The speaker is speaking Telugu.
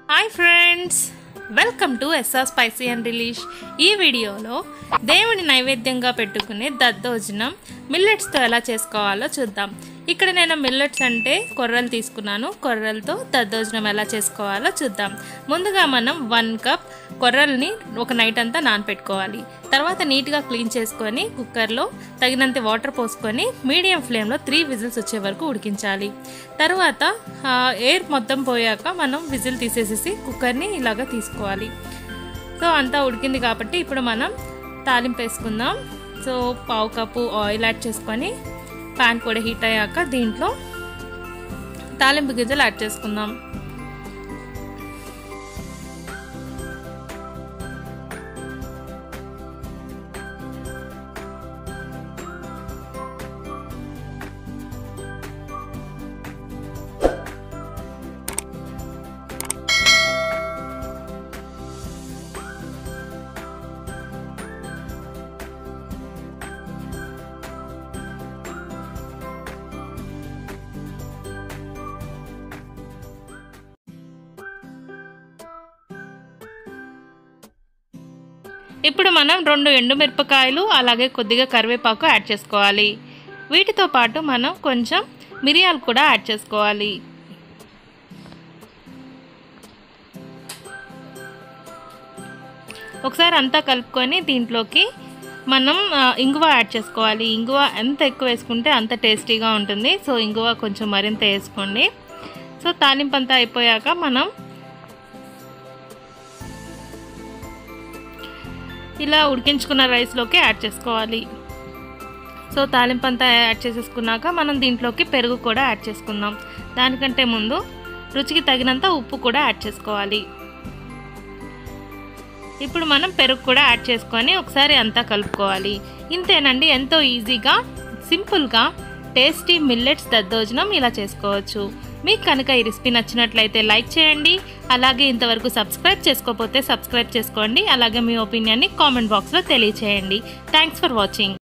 hi friends welcome to S R spicy and relish ఈ వీడియోలో దేవుని నైవేద్యంగా పెట్టుకునే దద్దోజనం మిల్లెట్స్తో ఎలా చేసుకోవాలో చూద్దాం ఇక్కడ నేను మిల్లెట్స్ అంటే కొర్రలు తీసుకున్నాను కొర్రలతో దద్దోజనం ఎలా చేసుకోవాలో చూద్దాం ముందుగా మనం వన్ కప్ కొర్రల్ని ఒక నైట్ అంతా నానపెట్టుకోవాలి తర్వాత నీట్గా క్లీన్ చేసుకొని కుక్కర్లో తగినంత వాటర్ పోసుకొని మీడియం ఫ్లేమ్లో త్రీ విజిల్స్ వచ్చే వరకు ఉడికించాలి తర్వాత ఆ, ఎయిర్ మొత్తం పోయాక మనం విజిల్ తీసేసేసి కుక్కర్ని ఇలాగ తీసుకోవాలి సో అంతా ఉడికింది కాబట్టి ఇప్పుడు మనం తాలింపు వేసుకుందాం సో పావు కప్పు ఆయిల్ యాడ్ చేసుకొని ప్యాన్ కూడా హీట్ అయ్యాక దీంట్లో తాలింపు గింజలు యాడ్ చేసుకుందాం ఇప్పుడు మనం రెండు ఎండుమిరపకాయలు అలాగే కొద్దిగా కరివేపాకు యాడ్ చేసుకోవాలి వీటితో పాటు మనం కొంచెం మిరియాలు కూడా యాడ్ చేసుకోవాలి ఒకసారి అంతా కలుపుకొని దీంట్లోకి మనం ఆ, ఇంగువ యాడ్ చేసుకోవాలి ఇంగువ ఎంత ఎక్కువ వేసుకుంటే అంత టేస్టీగా ఉంటుంది సో ఇంగువ కొంచెం మరింత వేసుకోండి సో తాలింపు అంతా అయిపోయాక మనం ఇలా ఉడికించుకున్న రైస్లోకి యాడ్ చేసుకోవాలి సో తాలింపు అంతా యాడ్ చేసేసుకున్నాక మనం దీంట్లోకి పెరుగు కూడా యాడ్ చేసుకుందాం దానికంటే ముందు రుచికి తగినంత ఉప్పు కూడా యాడ్ చేసుకోవాలి ఇప్పుడు మనం పెరుగు కూడా యాడ్ చేసుకొని ఒకసారి అంతా కలుపుకోవాలి ఇంతేనండి ఎంతో ఈజీగా సింపుల్గా టేస్టీ మిల్లెట్స్ దద్దోజనం ఇలా చేసుకోవచ్చు మీకు కనుక ఈ రెసిపీ నచ్చినట్లయితే లైక్ చేయండి అలాగే ఇంతవరకు సబ్స్క్రైబ్ చేసుకోకపోతే సబ్స్క్రైబ్ చేసుకోండి అలాగే మీ ఒపీనియన్ని కామెంట్ బాక్స్లో తెలియచేయండి థ్యాంక్స్ ఫర్ వాచింగ్